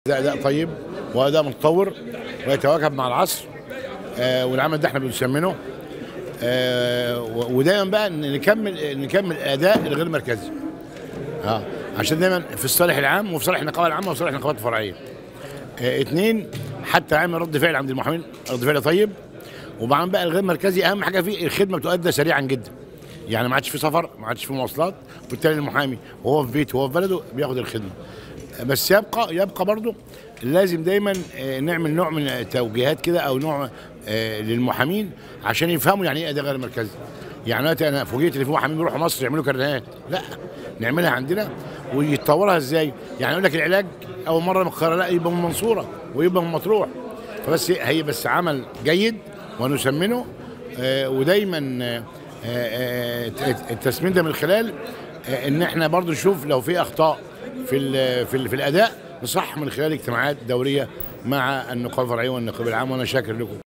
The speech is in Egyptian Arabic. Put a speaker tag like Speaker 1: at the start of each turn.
Speaker 1: ده اداء طيب واداء متطور ويتواكب مع العصر آه والعمل ده احنا بنسمنه آه و- ودايما بقى نكمل نكمل الاداء الغير مركزي اه عشان دايما في الصالح العام وفي صالح النقابه العامه وفي صالح النقابات الفرعيه آه اتنين حتى عامل رد فعل عند المحامين رد فعل طيب وبعدين بقى الغير مركزي اهم حاجه فيه الخدمه بتؤدى سريعا جدا يعني ما عادش في سفر ما عادش في مواصلات وبالتالي المحامي وهو في بيته وهو في بلده بياخد الخدمه بس يبقى يبقى برضه لازم دايما آه، نعمل نوع من التوجيهات كده او نوع آه، للمحامين عشان يفهموا يعني ايه اداء غير مركزي يعني دلوقتي انا فوجئت ان في محامين بيروحوا مصر يعملوا كارنيهات لا نعملها عندنا ويتطورها ازاي يعني يقول لك العلاج اول مره من القاهره لا يبقى من المنصوره ويبقى من مطروح فبس هي بس عمل جيد ونسمنه آه، ودايما آه، آه، آه، التسمين ده من خلال آه، ان احنا برضو نشوف لو في اخطاء في ال في, ال في الاداء نصح من خلال اجتماعات دوريه مع النقابه الفرعيه والنقابه العامه وانا شاكر لكم